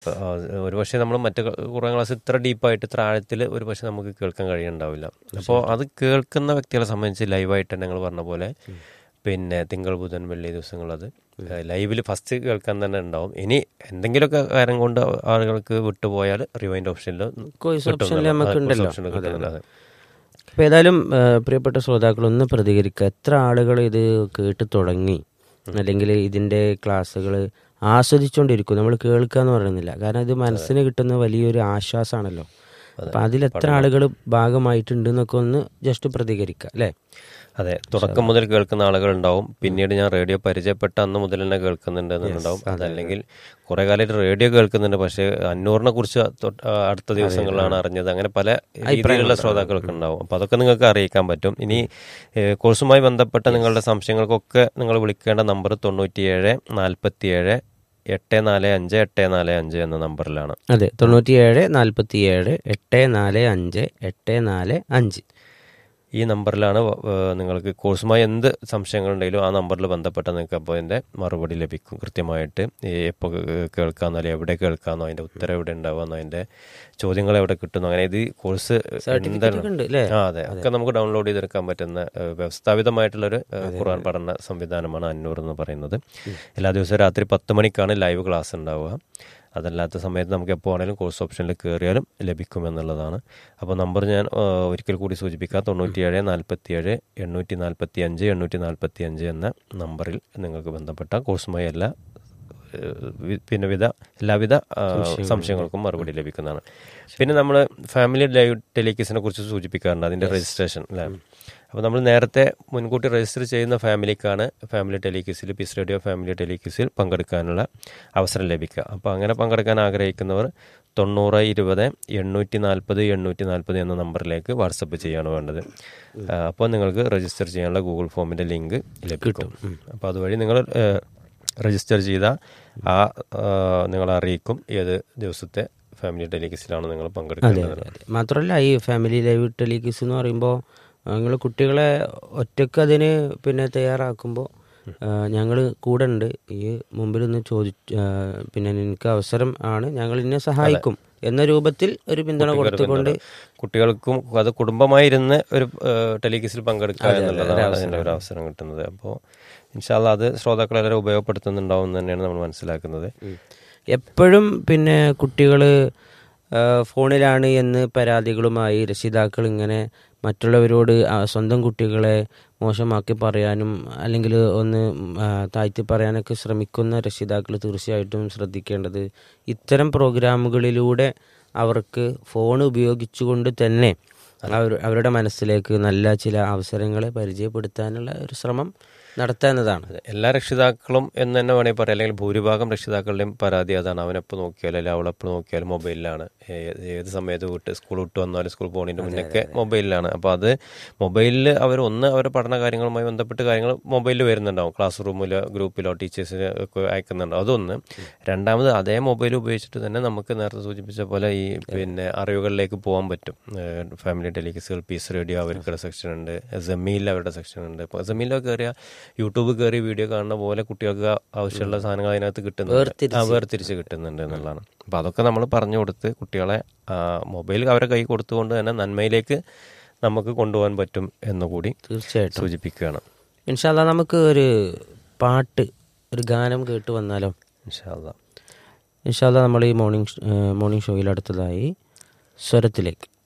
ഇപ്പൊ, ആ, ഒരു പക്ഷേ നമ്മൾ മറ്റു കുറേ ക്ലാസ് ഇത്ര ഡീപ്പായിട്ട് ഇത്ര ആഴത്തിൽ ഒരു പക്ഷേ നമുക്ക് കേൾക്കാൻ കഴിയുന്നുണ്ടാവില്ല അപ്പോൾ അത് കേൾക്കുന്ന വ്യക്തികളെ സംബന്ധിച്ച് ലൈവായിട്ട് തന്നെ ഞങ്ങൾ പറഞ്ഞ പോലെ പിന്നെ തിങ്കൾ ബുധൻ വെള്ളി ദിവസങ്ങളത് ലൈവിൽ ഫസ്റ്റ് കേൾക്കാൻ തന്നെ ഉണ്ടാവും ഇനി എന്തെങ്കിലുമൊക്കെ കാര്യം കൊണ്ട് ആളുകൾക്ക് വിട്ടുപോയാൽ റിവൈൻഡ് ഓപ്ഷനിൽ Voice option ല് നമുക്ക് ഉണ്ടല്ലോ. കിട്ടുന്നുണ്ട് അതെ അപ്പോൾ ഏതായാലും ആ, പ്രിയപ്പെട്ട ശ്രോതാക്കൾ ഒന്ന് പ്രതികരിക്കുക എത്ര ആളുകൾ ഇത് കേട്ട് തുടങ്ങി അല്ലെങ്കിൽ ഇതിൻ്റെ ക്ലാസ്സുകൾ ആസ്വദിച്ചുകൊണ്ടിരിക്കും നമ്മൾ കേൾക്കുക എന്ന് പറയുന്നില്ല കാരണം ഇത് മനസ്സിന് കിട്ടുന്ന വലിയൊരു ആശ്വാസമാണല്ലോ അപ്പം അതിൽ എത്ര ആളുകൾ ഭാഗമായിട്ടുണ്ട് എന്നൊക്കെ ഒന്ന് ജസ്റ്റ് പ്രതികരിക്കുക അല്ലേ അതെ തുടക്കം മുതൽ കേൾക്കുന്ന ആളുകളുണ്ടാവും പിന്നീട് ഞാൻ റേഡിയോ പരിചയപ്പെട്ട അന്ന് മുതൽ തന്നെ കേൾക്കുന്നുണ്ട് എന്നുണ്ടാവും അതല്ലെങ്കിൽ കുറെ കാലമായിട്ട് റേഡിയോ കേൾക്കുന്നുണ്ട് പക്ഷേ അന്നൂറിനെ കുറിച്ച് തൊട്ട് ആ അടുത്ത ദിവസങ്ങളിലാണ് അറിഞ്ഞത് അങ്ങനെ പല രീതിയിലുള്ള ശ്രോതാക്കൾക്ക് ഉണ്ടാവും അപ്പൊ അതൊക്കെ നിങ്ങൾക്ക് അറിയിക്കാൻ പറ്റും ഇനി ഏഹ്, കോഴ്സുമായി ബന്ധപ്പെട്ട നിങ്ങളുടെ സംശയങ്ങൾക്കൊക്കെ നിങ്ങൾ വിളിക്കേണ്ട നമ്പർ തൊണ്ണൂറ്റിയേഴ് നാൽപ്പത്തിയേഴ് എട്ട് നാല് അഞ്ച് എട്ട് നാല് അഞ്ച് എന്ന നമ്പറിലാണ് അതെ തൊണ്ണൂറ്റിയേഴ് നാൽപ്പത്തിയേഴ് എട്ട് നാല് അഞ്ച് എട്ട് നാല് അഞ്ച് ഈ നമ്പറിലാണ് വ- ഏഹ് നിങ്ങൾക്ക് കോഴ്സുമായി എന്ത് സംശയങ്ങളുണ്ടെങ്കിലും ആ നമ്പറിൽ ബന്ധപ്പെട്ട നിങ്ങൾക്ക് അപ്പോൾ അതിൻ്റെ മറുപടി ലഭിക്കും കൃത്യമായിട്ട് ഈ എപ്പോൾ കേൾക്കാന്നോ അല്ലെങ്കിൽ എവിടെ കേൾക്കാന്നോ അതിൻ്റെ ഉത്തരം എവിടെ ഉണ്ടാവുമെന്നോ അതിൻ്റെ ചോദ്യങ്ങൾ എവിടെ കിട്ടുന്നു അങ്ങനെ ഇത് കോഴ്സ് എന്താണ് ഒക്കെ ഉണ്ട് അല്ലേ ആ അതെ ഒക്കെ നമുക്ക് ഡൗൺലോഡ് ചെയ്തെടുക്കാൻ പറ്റുന്ന ഏഹ്, വ്യവസ്ഥാപിതമായിട്ടുള്ളൊരു ഏഹ്, ഖുർആൻ പഠന സംവിധാനമാണ് അന്നൂർ എന്ന് പറയുന്നത് എല്ലാ ദിവസവും രാത്രി പത്ത് മണിക്കാണ് ലൈവ് ക്ലാസ് ഉണ്ടാവുക അതല്ലാത്ത സമയത്ത് നമുക്ക് എപ്പോൾ ആണെങ്കിലും കോഴ്സ് ഓപ്ഷനിൽ കയറിയാലും ലഭിക്കും എന്നുള്ളതാണ് അപ്പോൾ നമ്പർ ഞാൻ ആ, ഒരിക്കൽ കൂടി സൂചിപ്പിക്കാം തൊണ്ണൂറ്റിയേഴ് നാൽപ്പത്തിയേഴ് എണ്ണൂറ്റി നാൽപ്പത്തി അഞ്ച് എണ്ണൂറ്റി നാൽപ്പത്തി അഞ്ച് എന്ന നമ്പറിൽ നിങ്ങൾക്ക് ബന്ധപ്പെട്ട കോഴ്സുമായി എല്ലാ ഏഹ്, വി- പിന്നെ വിധ എല്ലാവിധ ആ, സംശയങ്ങൾക്കും മറുപടി ലഭിക്കുന്നതാണ് പിന്നെ നമ്മൾ ഫാമിലി ലൈവ് ടെലിക്കേസിനെ കുറിച്ച് സൂചിപ്പിക്കാറുണ്ട് അതിൻ്റെ രജിസ്ട്രേഷൻ അല്ലേ അപ്പോൾ നമ്മൾ നേരത്തെ മുൻകൂട്ടി രജിസ്റ്റർ ചെയ്യുന്ന ഫാമിലിക്കാണ് ഫാമിലി ടെലിക്യൂസിൽ പീസ് റേഡിയോ ഫാമിലി ടെലിക്യൂസിൽ പങ്കെടുക്കാനുള്ള അവസരം ലഭിക്കുക അപ്പോൾ അങ്ങനെ പങ്കെടുക്കാൻ ആഗ്രഹിക്കുന്നവർ തൊണ്ണൂറ് ഇരുപത് എണ്ണൂറ്റി നാൽപ്പത് എണ്ണൂറ്റി നാൽപ്പത് എന്ന നമ്പറിലേക്ക് വാട്സപ്പ് ചെയ്യാണ് വേണ്ടത് ആ, അപ്പോൾ നിങ്ങൾക്ക് രജിസ്റ്റർ ചെയ്യാനുള്ള ഗൂഗിൾ ഫോമിൻ്റെ ലിങ്ക് ലഭിക്കും അപ്പോൾ അതുവഴി നിങ്ങൾ രജിസ്റ്റർ ചെയ്ത ആ ആ, നിങ്ങളെ അറിയിക്കും ഏത് ദിവസത്തെ ഫാമിലി ടെലിക്യൂസിലാണ് നിങ്ങൾ പങ്കെടുക്കുന്നത് അതെ. മാത്രമല്ല ഈ ഫാമിലി ലൈവ് ടെലികിസ് എന്ന് പറയുമ്പോൾ നിങ്ങൾ കുട്ടികളെ ഒറ്റക്ക് അതിന് പിന്നെ തയ്യാറാക്കുമ്പോൾ ഞങ്ങൾ കൂടെ ഉണ്ട് ഈ മുമ്പിൽ നിന്ന് ചോദി ആ, പിന്നെ നിനക്ക് അവസരം ആണ് ഞങ്ങൾ ഇന്നെ സഹായിക്കും എന്ന രൂപത്തിൽ ഒരു പിന്തുണ കൊടുത്തുകൊണ്ട് കുട്ടികൾക്കും അത് കുടുംബമായിരുന്ന് ഒരു ടെലികിസിൽ പങ്കെടുക്കുക എന്നുള്ളതാണ് അതിന്റെ ഒരു അവസരം കിട്ടുന്നത് അപ്പോൾ ഇൻഷാല്ല അത് ശ്രോതാക്കൾ എല്ലാവരും ഉപയോഗപ്പെടുത്തുന്നുണ്ടാവും എന്ന് തന്നെയാണ് നമ്മൾ മനസ്സിലാക്കുന്നത് എപ്പോഴും പിന്നെ കുട്ടികൾ ഫോണിലാണ് എന്ന് പരാതികളുമായി രക്ഷിതാക്കൾ ഇങ്ങനെ മറ്റുള്ളവരോട് ആ സ്വന്തം കുട്ടികളെ മോശമാക്കി പറയാനും അല്ലെങ്കിൽ ഒന്ന് ആ, താഴ്ത്തി പറയാനൊക്കെ ശ്രമിക്കുന്ന രക്ഷിതാക്കൾ തീർച്ചയായിട്ടും ശ്രദ്ധിക്കേണ്ടത് ഇത്തരം പ്രോഗ്രാമുകളിലൂടെ അവർക്ക് ഫോൺ ഉപയോഗിച്ചുകൊണ്ട് തന്നെ അവർ അവരുടെ മനസ്സിലേക്ക് നല്ല ചില അവസരങ്ങളെ പരിചയപ്പെടുത്താനുള്ള ഒരു ശ്രമം നടത്താവുന്നതാണ് അതെ. എല്ലാ രക്ഷിതാക്കളും എന്ന് തന്നെ വേണമെങ്കിൽ പറയാം അല്ലെങ്കിൽ ഭൂരിഭാഗം രക്ഷിതാക്കളുടെയും പരാതി അതാണ് അവനെപ്പോൾ നോക്കിയാലും അല്ലെങ്കിൽ അവളെപ്പോൾ നോക്കിയാലും മൊബൈലിലാണ് ഏ- ഏത് സമയത്ത് വിട്ട് സ്കൂൾ വിട്ട് വന്നാലും സ്കൂൾ പോകുന്നതിന് മുന്നൊക്കെ മൊബൈലിലാണ് അപ്പോൾ അത് മൊബൈലിൽ അവർ ഒന്ന് അവരുടെ പഠന കാര്യങ്ങളുമായി ബന്ധപ്പെട്ട് കാര്യങ്ങൾ മൊബൈലിൽ വരുന്നുണ്ടാവും ക്ലാസ് റൂമിലോ ഗ്രൂപ്പിലോ ടീച്ചേഴ്സിന് ഒക്കെ അയക്കുന്നുണ്ടാവും അതൊന്ന് രണ്ടാമത് അതേ മൊബൈൽ ഉപയോഗിച്ചിട്ട് തന്നെ നമുക്ക് നേരത്തെ സൂചിപ്പിച്ച പോലെ ഈ പിന്നെ അറിവുകളിലേക്ക് പോകാൻ പറ്റും ഫാമിലി ടെലിക്കേസുകൾ പീസ് റേഡിയോ അവർക്കുള്ള സെക്ഷൻ ഉണ്ട് ജമീൽ അവരുടെ സെക്ഷൻ ഉണ്ട് ഇപ്പോൾ ജമീലൊക്കെ കയറിയ യൂട്യൂബ് കയറി വീഡിയോ കാണുന്ന പോലെ കുട്ടികൾക്ക് ആവശ്യമുള്ള സാധനങ്ങൾ അതിനകത്ത് കിട്ടുന്നുണ്ട് ആ, വേർതിരിച്ച് കിട്ടുന്നുണ്ട് എന്നുള്ളതാണ് അപ്പോൾ അതൊക്കെ നമ്മൾ പറഞ്ഞു കൊടുത്ത് കുട്ടികളെ മൊബൈൽ അവരെ കൈ കൊടുത്തുകൊണ്ട് തന്നെ നന്മയിലേക്ക് നമുക്ക് കൊണ്ടുപോകാൻ പറ്റും എന്നുകൂടി തീർച്ചയായിട്ടും സൂചിപ്പിക്കുകയാണ് ഇൻഷാല്ല നമുക്ക് ഒരു പാട്ട് ഒരു ഗാനം കേട്ട് വന്നാലോ ഇൻഷാല്ലാ ഇൻഷാല്ല നമ്മൾ ഈ മോർണിംഗ് മോർണിംഗ് ഷോയിൽ അടുത്തതായി സ്വരത്തിലേക്ക്